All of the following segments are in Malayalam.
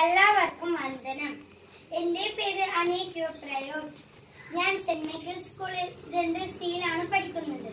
എല്ലാവർക്കും വന്ദനം എന്റെ പേര് അനേക്യോ പ്രയോജ് ഞാൻ സെന്റ് മൈക്കിൾ സ്കൂളിൽ രണ്ട് സിയിലാണ് പഠിക്കുന്നത്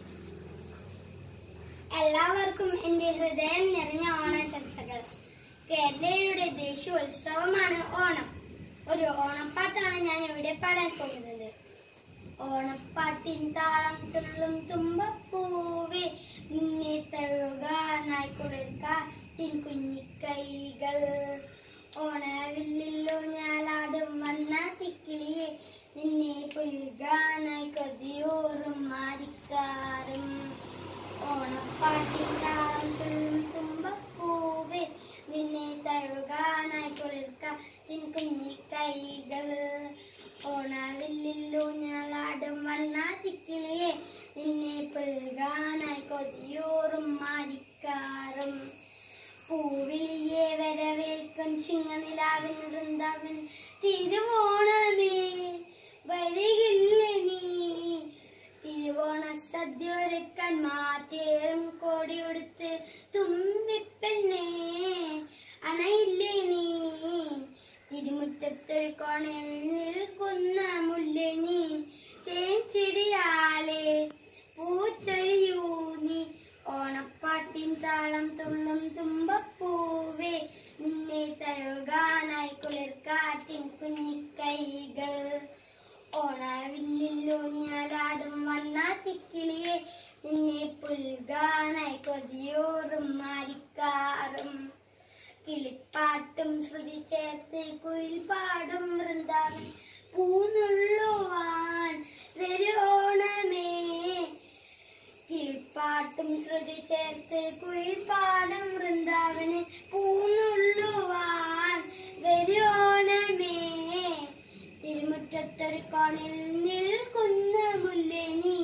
എല്ലാവർക്കും എന്റെ ഹൃദയം നിറഞ്ഞ ഓണാശംസകൾ കേരളീയരുടെ ദേശീയോത്സവമാണ് ഓണം ഒരു ഓണപ്പാട്ടാണ് ഞാൻ ഇവിടെ പാടാൻ പോകുന്നത് ഓണപ്പാട്ടിൻ താളം തുള്ളും തുമ്പപ്പൂവേ നിന്നെ തഴുകാനായി കുളിർക്കാറ്റിൻ കുഞ്ഞിക്കൈകൾ ഓണവില്ലില്ലോ ഞാലാടും വന്ന തിക്കിളിയെ നിന്നെ പുൽകാനായി കൊതിയോറും മാറിക്കാറും ഓണപ്പാട്ടിൻ താളം തുള്ളും തുമ്പപ്പൂവേ നിന്നെ തഴുകാനായി കുളിർക്കാറ്റിൻ കുഞ്ഞിക്കൈകൾ ഓണവില്ലില്ലോ ഞാലാടും വന്ന തിക്കിളിയെ നിന്നെ പുൽകാനായി കൊതിയോറും മാറിക്കാറും പൂവിളിയെ വരവേൽക്കും ചിങ്ങനിലാവിൻ വൃന്ദാവൻ തിരുവോണമേ വരികില്ലേ നീ തിരുവോണ സദ്യ ഒരുക്കാൻ മാറ്റേറും കോടിയൊടുത്ത് തുമ്പിപ്പെണ്ണേ അണയില്ലേ നീ തിരുമുറ്റത്തൊരു കോണയിൽ നിൽക്കുന്ന മുല്ലേ നീ തേൻ ചിരിയാലേ പൂച്ചൊരിയൂ നീ ഓണപ്പാട്ടിൻ താളം തുള്ളും തുമ്പപ്പൂവേ നിന്നെ തഴുകാനായി കുളിർക്കാറ്റിൻ കുഞ്ഞിക്കൈകൾ ഓണവില്ലില്ലോ ഞാലാടും വണ്ണ തിക്കിളിയെ നിന്നെ പുൽകാനായി കൊതിയോറും മാറിക്കാറും കിളിപ്പാട്ടും ശ്രുതി ചേർത്ത് കുയിൽ പാടും വൃന്ദാവൻ പൂന്നുള്ളുവാൻ വരുവോണമേ കിളിപ്പാട്ടും ശ്രുതി ചേർത്ത് കുയിൽ പാടും വൃന്ദാവന് പൂന്നുള്ളുവാൻ വരുവോണമേ തിരുമുറ്റത്തൊരു കോണിൽ നിൽക്കുന്ന മുല്ലേ നീ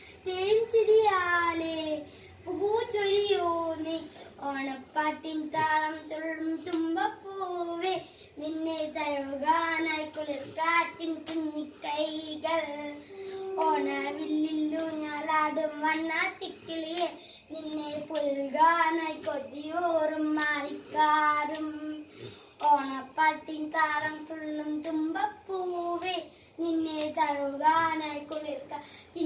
തേൻചിരിയാലേ പൂച്ചൊരിയോ നീ ഓണപ്പാട്ടിൻ താളം തുള്ളും തുമ്പപ്പൂവേ നിന്നെ തഴുകാനായി കുളിർക്കാറ്റിൻ കുഞ്ഞിക്കൈകൾ ഓണവില്ലില്ലു ഞാലാടും വണ്ണ തിക്കിളിയെ നിന്നെ പുൽകാനായി കൊതിയോറും മാറിക്കാറും ഓണപ്പാട്ടിൻ താളം തുള്ളും തുമ്പപ്പൂവേ നിന്നെ തഴുകാനായി കുളിർക്കാറ്റിൻ